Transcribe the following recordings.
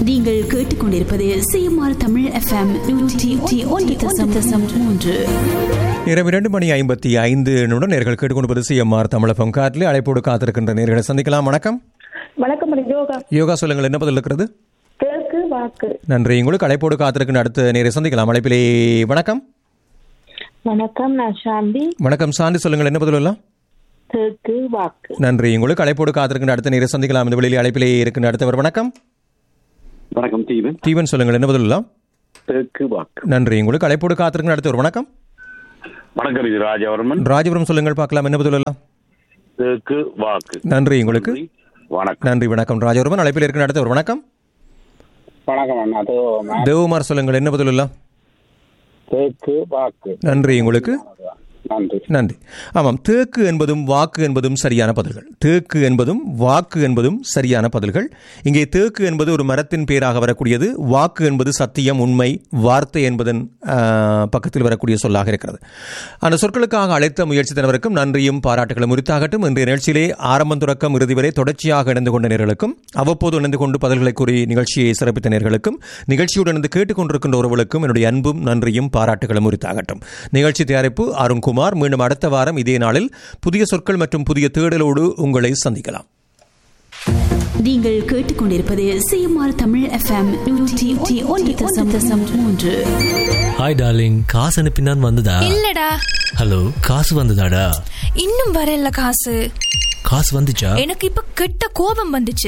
நீங்கள் கேட்டுக்கொண்டிருப்பது CMR Tamil FM நூற்றி ஒன்று தசம் தசம் மூன்று இரவு இரண்டு மணி ஐம்பத்தி ஐந்து நிமிடம் நேர்கள் கேட்டுக்கொண்டு சிஎம்ஆர் தமிழகம் காட்டில் அழைப்போடு காத்திருக்கின்ற நேர்களை சந்திக்கலாம் வணக்கம் வணக்கம் மேடம் யோகா யோகா சொல்லுங்கள் என்ன பதில் இருக்கிறது கிழக்கு வாக்கு நன்றி உங்களுக்கு அழைப்போடு காத்திருக்கின்ற அடுத்த நேரை சந்திக்கலாம் அழைப்பிலே வணக்கம் வணக்கம் நான் சாந்தி வணக்கம் சாந்தி சொல்லுங்கள் என்ன பதில் எல்லாம் கிழக்கு வாக்கு நன்றி உங்களுக்கு அழைப்போடு காத்திருக்கின்ற அடுத்த நேரை சந்திக்கலாம் இந்த வெளியில் அழைப்பிலே இருக்கின்ற அடுத்தவர் வணக்கம் வணக்கம் தீவன் தீவன் சொல்லுங்கள் என்ன பதில் எல்லாம் தெற்கு வாக்கு நன்றி உங்களுக்கு அழைப்போடு காத்திருக்கின்ற அடுத்தவர் வணக்கம் வணக்கம் இது ராஜவர்மன் ராஜபுரம் சொல்லுங்கள் பார்க்கலாம் என்ன பதில் எல்லாம் தெற்கு வாக்கு நன்றி உங்களுக்கு வணக்கம் நன்றி வணக்கம் ராஜபுரம் அழைப்பில் இருக்கின்ற அடுத்தவர் வணக்கம் வணக்கம் அண்ணா அது தேவகுமார் சொல்லுங்கள் என்ன பதில் எல்லாம் தேக்கு வாக்கு நன்றி உங்களுக்கு நன்றி நன்றி ஆமாம் தேக்கு என்பதும் வாக்கு என்பதும் சரியான பதில்கள் தேக்கு என்பதும் வாக்கு என்பதும் சரியான பதில்கள் இங்கே தேக்கு என்பது ஒரு மரத்தின் பேராக வரக்கூடியது வாக்கு என்பது சத்தியம் உண்மை வார்த்தை என்பதன் ஆ, பக்கத்தில் வரக்கூடிய சொல்லாக இருக்கிறது அந்த சொற்களுக்காக அழைத்த முயற்சி தனவருக்கும் நன்றியும் பாராட்டுகளும் உரித்தாகட்டும் இன்றைய நிகழ்ச்சியிலே ஆரம்பம் தொடக்கம் இறுதி வரை தொடர்ச்சியாக இணைந்து கொண்ட நேர்களுக்கும் அவ்வப்போது இணைந்து கொண்டு பதில்களை கூறி நிகழ்ச்சியை சிறப்பித்த நேர்களுக்கும் நிகழ்ச்சியுடன் இருந்து கேட்டுக்கொண்டிருக்கின்ற உறவுகளுக்கும் என்னுடைய அன்பும் நன்றியும் பாராட்டுகளும் உரித்தாகட்டும் நிகழ்ச்சி தயாரிப்பு அருண்குமார் மீண்டும் அடுத்த வாரம் இதே நாளில் புதிய சொற்கள் மற்றும் புதிய தேடலோடு உங்களை சந்திக்கலாம் நீங்கள் கேட்டுக்கொண்டிருப்பது சிஎம்ஆர் தமிழ் எஃப்எம் நூற்றி ஒன்று தசம் தசம் மூன்று ஹாய் டார்லிங் காசு அனுப்பினான் வந்ததா இல்லடா ஹலோ காசு வந்ததாடா இன்னும் வரல காசு காசு வந்துச்சா எனக்கு இப்ப கெட்ட கோபம் வந்துச்சு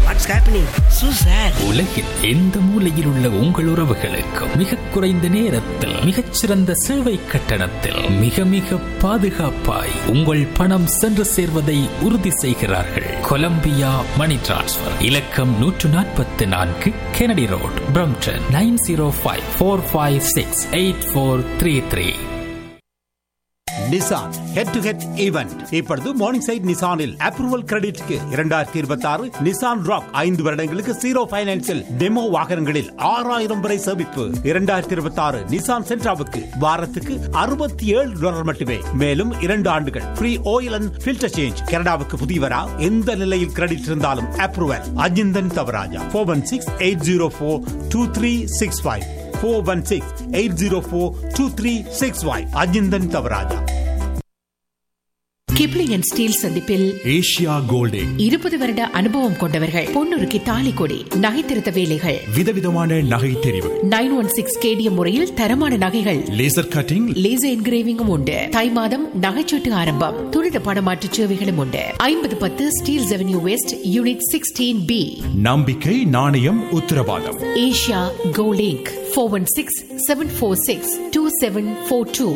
உலகில் எந்த மூலையில் உள்ள உங்கள் உறவுகளுக்கும் மிக குறைந்த நேரத்தில் மிகச்சிறந்த சேவை கட்டணத்தில் மிக மிக பாதுகாப்பாய் உங்கள் பணம் சென்று சேர்வதை உறுதி செய்கிறார்கள் கொலம்பியா மணி டிரான்ஸ்ஃபர் இலக்கம் நூற்று நாற்பத்தி நான்கு Kennedy Road Brampton nine zero five four five six eight four three three Nissan head to head event இப்பொழுது மார்னிங் சைட் நிசானில் அப்ரூவல் கிரெடிட்க்கு இரண்டாயிரத்தி இருபத்தி ஆறு நிசான் ராக் ஐந்து வருடங்களுக்கு ஜீரோ பைனான்சில் டெமோ வாகனங்களில் ஆறாயிரம் வரை சேமிப்பு இரண்டாயிரத்தி இருபத்தி ஆறு நிசான் சென்ட்ராவுக்கு வாரத்துக்கு அறுபத்தி ஏழு டாலர் மட்டுமே மேலும் இரண்டு ஆண்டுகள் free oil and filter change கனடாவுக்கு புதியவரா எந்த நிலையில் கிரெடிட் இருந்தாலும் approval Ajinthan Thavarajah four one six eight zero four two three six five four one six eight zero four two three six five Ajinthan Thavarajah Kipling and Steeles சந்திப்பில் ஏஷியா கோல்டிங் இருபது வருட அனுபவம் கொண்டவர்கள் பொன்னுருக்கு தாலி கொடி நகைத்திருத்த வேலைகள் விதவிதமான நகை தெரிவு நைன் ஒன் சிக்ஸ் கேடிஎம் முறையில் தரமான நகைகள் லேசர் கட்டிங் லேசர் என்கிரேவிங்கும் உண்டு தை மாதம் நகைச்சீட்டு ஆரம்பம் துரித பணமாற்று சேவைகளும் உண்டு ஐம்பது பத்து Steeles Avenue West unit sixteen B நம்பிக்கை நாணயம் உத்தரவாதம் ஏஷியா கோலிங்க் four one six seven four six two seven four two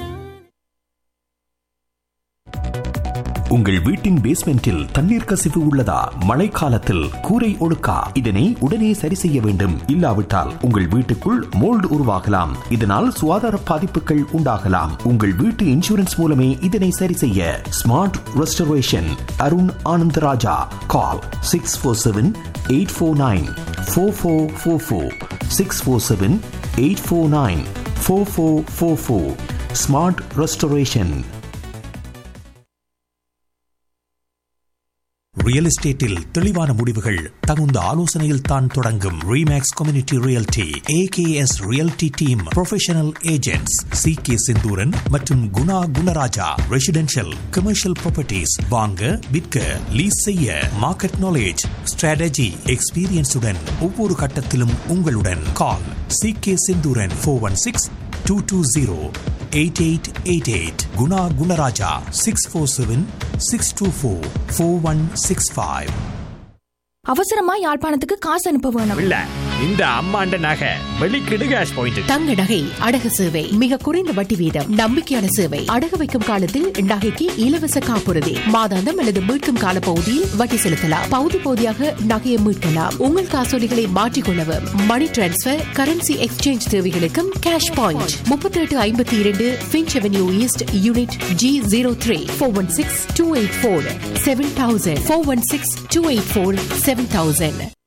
உங்கள் வீட்டின் பேஸ்மெண்டில் தண்ணீர் கசிவு உள்ளதா மழைக்காலத்தில் கூரை ஒழுக்கா இதனை உடனே சரி செய்ய வேண்டும் இல்லாவிட்டால் உங்கள் வீட்டுக்குள் மோல்டு உருவாகலாம் இதனால் சுகாதார பாதிப்புகள் உண்டாகலாம் உங்கள் வீட்டு இன்சூரன்ஸ் மூலமே இதனை சரி செய்ய smart restoration Arun Anandarajah call six four seven eight four nine four four four four six four seven eight four nine four four four four smart restoration real எஸ்டேட்டில் தெளிவான முடிவுகள் தகுந்த ஆலோசனையில் தான் தொடங்கும் REMAX community realty AKS realty team professional agents C K Senthuran மற்றும் Guna Gunarajah residential commercial properties வாங்க விற்க லீஸ் செய்ய மார்க்கெட் நாலேஜ் ஸ்ட்ராட்டஜி எக்ஸ்பீரியன்ஸுடன் ஒவ்வொரு கட்டத்திலும் உங்களுடன் call C K Senthuran four one six two two zero eight eight eight eight Guna Gunarajah six four seven six two four four one six five அவசரமா யாழ்ப்பாணத்துக்கு காசு அனுப்ப வேணும் இல்ல இந்த அம்மாண்ட நகை வெளிக்கிடு கேஷ் பாயிண்ட் தங்க நகை அடகு சேவை மிக குறைந்த வட்டி வீதம் நம்பிக்கையான சேவை அடகு வைக்கும் காலத்தில் நகைக்கு இலவச காப்புறுதி மாதாந்தம் அல்லது மீட்கும் கால பகுதியில் வட்டி செலுத்தலாம் பகுதி பகுதியாக நகையை மீட்கலாம் உங்கள் காசோலிகளை மாற்றிக்கொள்ளவும் மணி டிரான்ஸ்பர் கரன்சி எக்ஸ்சேஞ்ச் தேவைகளுக்கும் கேஷ் பாயிண்ட் முப்பத்தி எட்டு ஐம்பத்தி இரண்டு Finch Avenue East unit G zero three four one six two eight four seven thousand four one six two eight four seven thousand